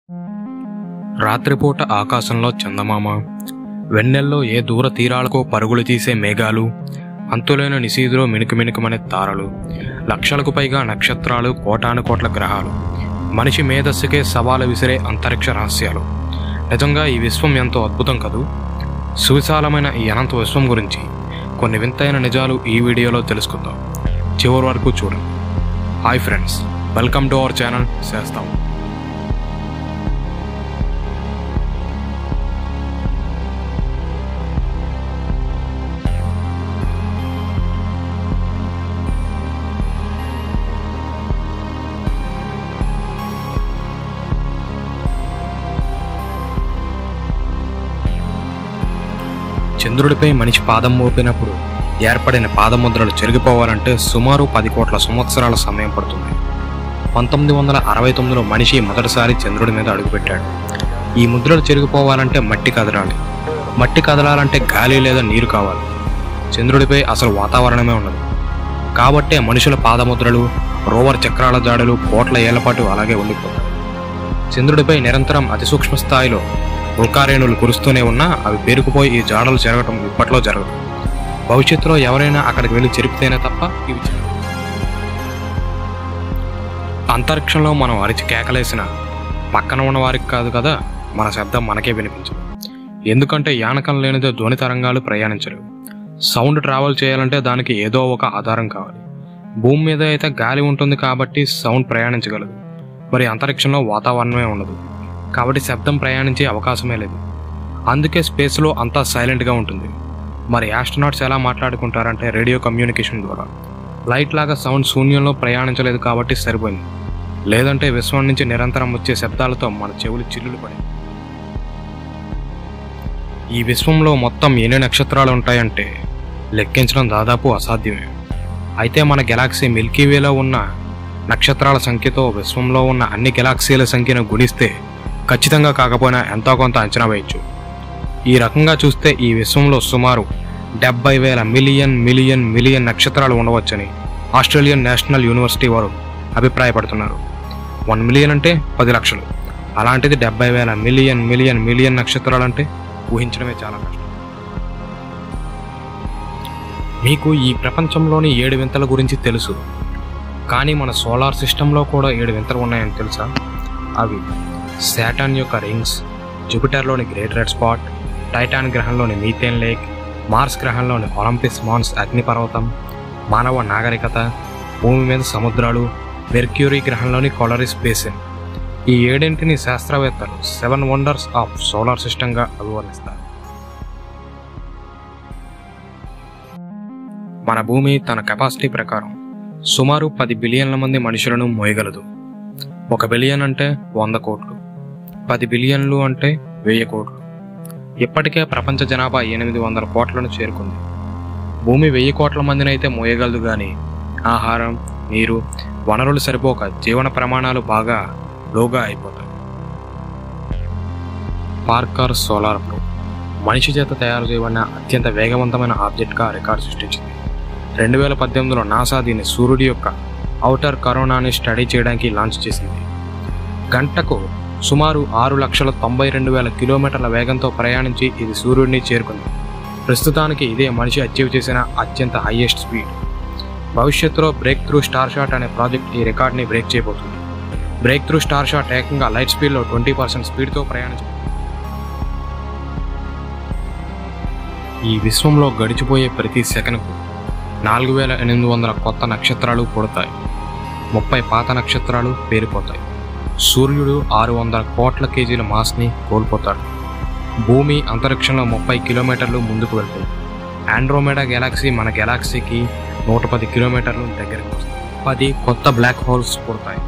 రాత్రిపూట ఆకాశంలో చందమామ వెన్నెల్లో ఏ దూర తీరాలకో పరుగులు తీసే మేఘాలు అంతులేని నిశీదులో మినుకు మినుకుమనే తారలు లక్షలకు పైగా నక్షత్రాలు కోటాను కోట్ల గ్రహాలు మనిషి మేధస్సుకే సవాలు విసిరే అంతరిక్ష రహస్యాలు నిజంగా ఈ విశ్వం ఎంతో అద్భుతం కదూ సువిశాలమైన ఈ అనంత విశ్వం గురించి కొన్ని వింతైన నిజాలు ఈ వీడియోలో తెలుసుకుందాం చివరి వరకు చూడండి hi friends welcome to our channel చేస్తాం చంద్రుడిపై మనిషి పాదం మోపినప్పుడు ఏర్పడిన పాదముద్రలు చెరిగిపోవాలంటే సుమారు పది కోట్ల సంవత్సరాల సమయం పడుతుంది పంతొమ్మిది వందల అరవై తొమ్మిదిలో మనిషి మొదటిసారి చంద్రుడి మీద అడుగుపెట్టాడు ఈ ముద్రలు చెరిగిపోవాలంటే మట్టి కదలాలి మట్టి కదలాలంటే గాలి లేదా నీరు కావాలి చంద్రుడిపై అసలు వాతావరణమే ఉండదు కాబట్టే మనుషుల పాదముద్రలు రోవర్ చక్రాల జాడలు కోట్ల ఏళ్ల పాటు అలాగే ఉండిపోతాయి చంద్రుడిపై నిరంతరం అతి సూక్ష్మ స్థాయిలో ఉల్కారేణులు కురుస్తూనే ఉన్నా అవి పేరుకుపోయి ఈ జాడలు జరగటం ఇప్పట్లో జరగదు భవిష్యత్తులో ఎవరైనా అక్కడికి వెళ్ళి చెరిపితేనే తప్ప ఇవి జరగవు అంతరిక్షంలో మనం అరిచి కేకలేసిన పక్కన ఉన్న వారికి కాదు కదా మన శబ్దం మనకే వినిపించదు ఎందుకంటే యానకం లేనిదే ధ్వని తరంగాలు ప్రయాణించలేవు సౌండ్ ట్రావెల్ చేయాలంటే దానికి ఏదో ఒక ఆధారం కావాలి భూమి మీద అయితే గాలి ఉంటుంది కాబట్టి సౌండ్ ప్రయాణించగలదు మరి అంతరిక్షంలో వాతావరణమే ఉండదు కాబట్టి శబ్దం ప్రయాణించే అవకాశమే లేదు అందుకే స్పేస్లో అంతా సైలెంట్గా ఉంటుంది మరి ఆస్ట్రోనాట్స్ ఎలా మాట్లాడుకుంటారంటే రేడియో కమ్యూనికేషన్ ద్వారా లైట్ లాగా సౌండ్ శూన్యంలో ప్రయాణించలేదు కాబట్టి సరిపోయింది లేదంటే విశ్వం నుంచి నిరంతరం వచ్చే శబ్దాలతో మన చెవులు చిల్లులు పడే ఈ విశ్వంలో మొత్తం ఎన్ని నక్షత్రాలు ఉంటాయంటే లెక్కించడం దాదాపు అసాధ్యమే అయితే మన గెలాక్సీ మిల్కీవేలో ఉన్న నక్షత్రాల సంఖ్యతో విశ్వంలో ఉన్న అన్ని గెలాక్సీల సంఖ్యను గుణిస్తే ఖచ్చితంగా కాకపోయినా ఎంతో కొంత అంచనా వేయచ్చు ఈ రకంగా చూస్తే ఈ విశ్వంలో సుమారు డెబ్బై వేల మిలియన్ మిలియన్ మిలియన్ నక్షత్రాలు ఉండవచ్చని ఆస్ట్రేలియన్ నేషనల్ యూనివర్సిటీ వారు అభిప్రాయపడుతున్నారు వన్ మిలియన్ అంటే పది లక్షలు అలాంటిది డెబ్బై వేల మిలియన్ మిలియన్ మిలియన్ నక్షత్రాలు అంటే ఊహించడమే చాలా కష్టం మీకు ఈ ప్రపంచంలోని ఏడు వింతల గురించి తెలుసు కానీ మన సోలార్ సిస్టంలో కూడా ఏడు వింతలు ఉన్నాయని తెలుసా అవి శాటర్న్ యొక్క రింగ్స్ జూపిటర్లోని గ్రేట్ రెడ్ స్పాట్ టైటాన్ గ్రహంలోని మీథేన్ లేక్ మార్స్ గ్రహంలోని ఒలింపిస్ మాన్స్ అగ్నిపర్వతం మానవ నాగరికత భూమి మీద సముద్రాలు మెర్క్యూరీ గ్రహంలోని కొలరిస్ బేసిన్ ఈ ఏడింటిని శాస్త్రవేత్తలు సెవెన్ వండర్స్ ఆఫ్ సోలార్ సిస్టంగా అభివర్ణిస్తారు మన భూమి తన కెపాసిటీ ప్రకారం సుమారు పది బిలియన్ల మంది మనుషులను మోయగలదు ఒక బిలియన్ అంటే వంద కోట్లు పది బిలియన్లు అంటే వెయ్యి కోట్లు ఇప్పటికే ప్రపంచ జనాభా ఎనిమిది వందల కోట్లను చేరుకుంది భూమి వెయ్యి కోట్ల మందిని అయితే మోయగలదు కానీ ఆహారం నీరు వనరులు సరిపోక జీవన ప్రమాణాలు బాగా లోగా అయిపోతాయి పార్కర్ సోలార్ ప్రో మనిషి చేత తయారు చేయబడిన అత్యంత వేగవంతమైన ఆబ్జెక్ట్గా రికార్డు సృష్టించింది రెండు వేల పద్దెనిమిదిలో నాసా దీన్ని సూర్యుడి యొక్క ఔటర్ కరోనాని స్టడీ చేయడానికి లాంచ్ చేసింది గంటకు సుమారు ఆరు లక్షల తొంభై రెండు వేల కిలోమీటర్ల వేగంతో ప్రయాణించి ఇది సూర్యుడిని చేరుకుంది ప్రస్తుతానికి ఇదే మనిషి అచీవ్ చేసిన అత్యంత హైయెస్ట్ స్పీడ్ భవిష్యత్తులో బ్రేక్ త్రూ స్టార్ షాట్ అనే ప్రాజెక్ట్ ఈ రికార్డ్ని బ్రేక్ చేయబోతుంది బ్రేక్ త్రూ స్టార్ షాట్ ఏకంగా లైట్ స్పీడ్లో ట్వంటీ పర్సెంట్ స్పీడ్తో ప్రయాణించబోతుంది ఈ విశ్వంలో గడిచిపోయే ప్రతి సెకనుకు నాలుగు వేల ఎనిమిది వందల కొత్త నక్షత్రాలు పుడతాయి ముప్పై పాత నక్షత్రాలు పేరిపోతాయి సూర్యుడు ఆరు వందల కోట్ల కేజీల మాస్ని కోల్పోతాడు భూమి అంతరిక్షంలో ముప్పై కిలోమీటర్లు ముందుకు వెళ్తుంది ఆండ్రోమేడా గెలాక్సీ మన గెలాక్సీకి నూట పది కిలోమీటర్లు దగ్గరికి వస్తుంది పది కొత్త బ్లాక్ హోల్స్ పుడతాయి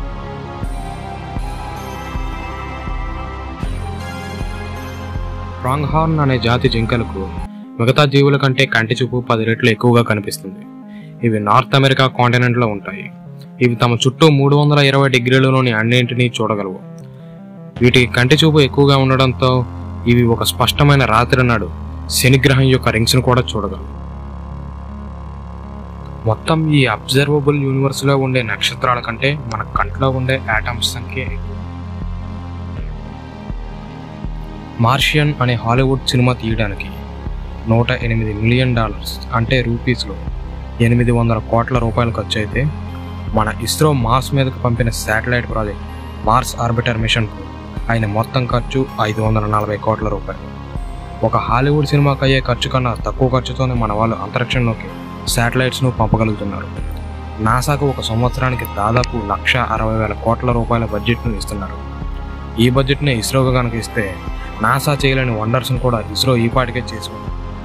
హార్న్ అనే జాతి జింకలకు మిగతా జీవుల కంటే కంటి చూపు పది రెట్లు ఎక్కువగా కనిపిస్తుంది ఇవి నార్త్ అమెరికా కాంటినెంట్లో ఉంటాయి ఇవి తమ చుట్టూ మూడు వందల ఇరవై డిగ్రీలలోని అన్నింటినీ చూడగలవు వీటికి కంటి చూపు ఎక్కువగా ఉండడంతో ఇవి ఒక స్పష్టమైన రాత్రి నాడు శనిగ్రహం యొక్క రింగ్స్ను కూడా చూడగలవు మొత్తం ఈ అబ్జర్వబుల్ యూనివర్స్లో ఉండే నక్షత్రాల కంటే మన కంట్లో ఉండే యాటమ్స్ సంఖ్య ఎక్కువ మార్షియన్ అనే హాలీవుడ్ సినిమా తీయడానికి నూట ఎనిమిది మిలియన్ డాలర్స్ అంటే రూపీస్లో ఎనిమిది వందల కోట్ల రూపాయలు ఖర్చు అయితే మన ఇస్రో మార్స్ మీదకు పంపిన శాటిలైట్ ప్రాజెక్ట్ మార్స్ ఆర్బిటర్ మిషన్కు ఆయన మొత్తం ఖర్చు ఐదు వందల నలభై కోట్ల రూపాయలు ఒక హాలీవుడ్ సినిమాకి అయ్యే ఖర్చు కన్నా తక్కువ ఖర్చుతోనే మన వాళ్ళు అంతరిక్షంలోకి శాటిలైట్స్ను పంపగలుగుతున్నారు నాసాకు ఒక సంవత్సరానికి దాదాపు లక్ష అరవై వేల కోట్ల రూపాయల బడ్జెట్ను ఇస్తున్నారు ఈ బడ్జెట్ని ఇస్రోగా కనుక ఇస్తే నాసా చేయలేని వండర్స్ను కూడా ఇస్రో ఈ పాటికే చేసుకుంది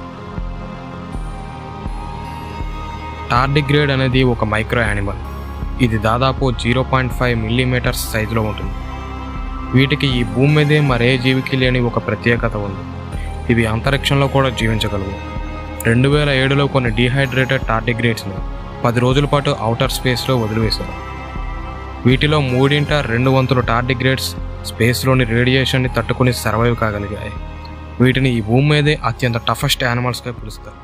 టార్డిగ్రేడ్ అనేది ఒక మైక్రో యానిమల్ ఇది దాదాపు జీరో పాయింట్ ఫైవ్ మిల్లీమీటర్స్ సైజులో ఉంటుంది వీటికి ఈ భూమి మీదే మరే జీవికి లేని ఒక ప్రత్యేకత ఉంది ఇవి అంతరిక్షంలో కూడా జీవించగలవు రెండు వేల ఏడులో కొన్ని డీహైడ్రేటెడ్ టార్డిగ్రేడ్స్ని పది రోజుల పాటు అవుటర్ స్పేస్లో వదిలివేశారు వీటిలో మూడింట రెండు వంతుల టార్డిగ్రేడ్స్ స్పేస్లోని రేడియేషన్ని తట్టుకుని సర్వైవ్ కాగలిగాయి వీటిని ఈ భూమి మీదే అత్యంత టఫెస్ట్ యానిమల్స్గా పిలుస్తారు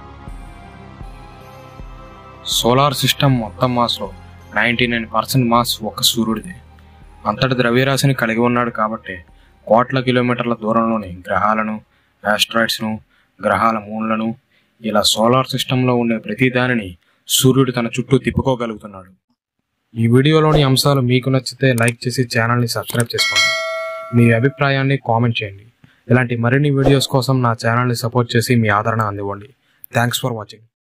సోలార్ సిస్టమ్ మొత్తం మాస్లో నైంటీ నైన్ పర్సెంట్ మాస్ ఒక సూర్యుడిదే అంతటి ద్రవ్యరాశిని కలిగి ఉన్నాడు కాబట్టి కోట్ల కిలోమీటర్ల దూరంలోని గ్రహాలను ఆస్ట్రాయిడ్స్ను గ్రహాల మూన్లను ఇలా సోలార్ సిస్టంలో ఉండే ప్రతి దానిని సూర్యుడు తన చుట్టూ తిప్పుకోగలుగుతున్నాడు ఈ వీడియోలోని అంశాలు మీకు నచ్చితే లైక్ చేసి ఛానల్ని సబ్స్క్రైబ్ చేసుకోండి మీ అభిప్రాయాన్ని కామెంట్ చేయండి ఇలాంటి మరిన్ని వీడియోస్ కోసం నా ఛానల్ని సపోర్ట్ చేసి మీ ఆదరణ అందివ్వండి థ్యాంక్స్ ఫర్ వాచింగ్